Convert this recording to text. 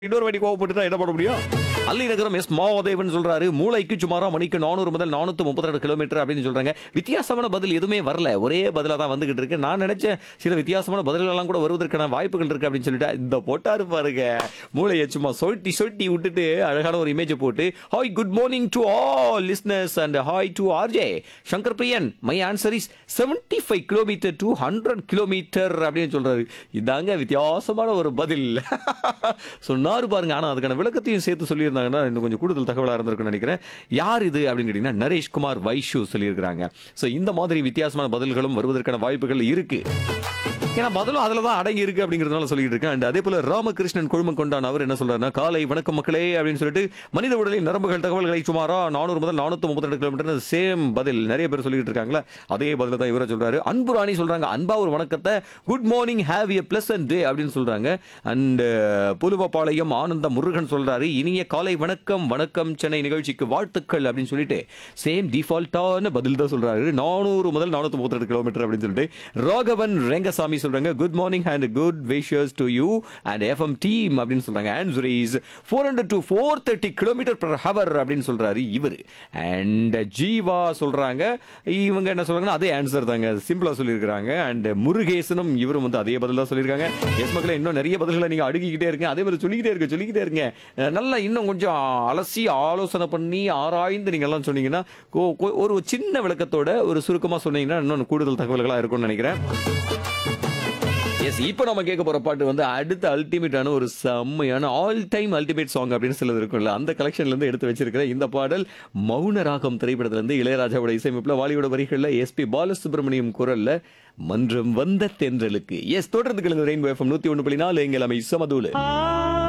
இன்னொரு வாட்டி கோவப்பட்டுட்டா என்ன பண்ண முடியும் அல்லி நகரம் எஸ் மாதேவன் சொல்றாரு மூளைக்கு சுமாரா மணிக்கு நானூறு முதல் நானூத்தி முப்பத்தி ரெண்டு கிலோமீட்டர் அப்படின்னு சொல்றாங்க வித்தியாசமான பதில் எதுவுமே வரல ஒரே பதிலா தான் வந்துகிட்டு இருக்கு நான் நினைச்சேன் சில வித்தியாசமான பதில்கள் எல்லாம் கூட வருவதற்கான வாய்ப்புகள் இருக்கு அப்படின்னு சொல்லிட்டு இந்த போட்டாரு பாருங்க மூளையை சும்மா சொட்டி சொட்டி விட்டுட்டு அழகான ஒரு இமேஜ் போட்டு hi good morning to all listeners and hi to RJ Shankar Priyan my answer is seventy five kilometre to hundred kilometre அப்படின்னு சொல்றாரு இதாங்க வித்தியாசமான ஒரு பதில் சொன்னாரு பாருங்க ஆனா அதுக்கான விளக்கத்தையும் சேர்த்து சொல்லியிருந்தாங்கன்னா இன்னும் கொஞ்சம் கூடுதல் தகவலா இருந்திருக்கும்னு நினைக்கிறேன் யார் இது அப்படின்னு கேட்டீங்கன்னா நரேஷ்குமார் வைஷு சொல்லியிருக்கிறாங்க ஸோ இந்த மாதிரி வித்தியாசமான பதில்களும் வருவதற்கான வாய்ப்புகள் இருக்கு ஏன்னா பதிலும் அதுல தான் அடங்கி இருக்கு அப்படிங்கறதுனால சொல்லிட்டு இருக்கேன் அண்ட் அதே போல ராமகிருஷ்ணன் குழுமம் கொண்டான் அவர் என்ன சொல்றாருன்னா காலை வணக்கம் மக்களே அப்படின்னு சொல்லிட்டு மனித உடலின் நரம்புகள் தகவல்களை சுமாரா நானூறு முதல் நானூத்தி முப்பத்தி ரெண்டு கிலோமீட்டர் சேம் பதில் நிறைய பேர் சொல்லிட்டு இருக்காங்களா அதே பதில தான் இவரை சொல்றாரு அன்பு ராணி சொல்றாங்க அன்பா ஒரு வணக்கத்தை good morning have a pleasant day அப்படின்னு சொல்றாங்க அண்ட் புலுவப்பாளையம் ஆனந்த முருகன் சொல்றாரு இனிய காலை வணக்கம் வணக்கம் சென்னை நிகழ்ச்சிக்கு வாழ்த்துக்கள் அப்படின்னு சொல்லிட்டு சேம் டிஃபால்ட்டான பதில் தான் சொல்றாரு நானூறு முதல் நானூத்தி முப்பத்தி ரெண்டு கிலோமீட்டர் அப்படின்னு சொல்லிட்டு ராகவன் ரெங்கசாமி சொல்றாங்க good morning and good wishes to you and FM team அப்படின்னு சொல்றாங்க answer is four hundred to four thirty kilometre per hour அப்படின்னு சொல்றாரு இவர் அண்ட் ஜீவா சொல்றாங்க இவங்க என்ன சொல்றாங்கன்னா அதே ஆன்சர் தாங்க சிம்பிளா சொல்லியிருக்காங்க அண்ட் முருகேசனும் இவரும் வந்து அதே பதில் தான் சொல்லியிருக்காங்க எஸ் மக்களே இன்னும் நிறைய பதில்களை நீங்க அடுக்கிக்கிட்டே இருங்க அதே மாதிரி சொல்லிக்கிட்டே இருக்க சொல்லிக்கிட்டே இருங்க அஹ் நல்லா இன்னும் கொஞ்சம் அலசி ஆலோசனை பண்ணி ஆராய்ந்து நீங்க எல்லாம் சொன்னீங்கன்னா கொ- கொ- ஒரு சின்ன விளக்கத்தோட ஒரு சுருக்கமா சொன்னீங்கன்னா இன்னும் கூடுதல் தகவல்களா இருக்கும்னு நினைக்கிறேன் எஸ் இப்போ நம்ம கேட்க போற பாட்டு வந்து அடுத்த அல்டிமேட்டான ஒரு செம்மையான ஆல் டைம் அல்டிமேட் சாங் அப்படின்னு சிலது இருக்கும்ல அந்த கலெக்ஷன்ல இருந்து எடுத்து வச்சிருக்கிற இந்த பாடல் மௌன ராகம் திரைப்படத்துல இருந்து இளையராஜாவோட இசையமைப்புல வாலியோட வரிகள்ல எஸ்பி பாலசுப்ரமணியம் குரல்ல மன்றம் வந்த தென்றலுக்கு எஸ் தொடர்ந்து கிழங்கு ரெயின்போ எஃப்எம் நூத்தி ஒன்று புள்ளி நாலு எங்கள் அமை சமதூலு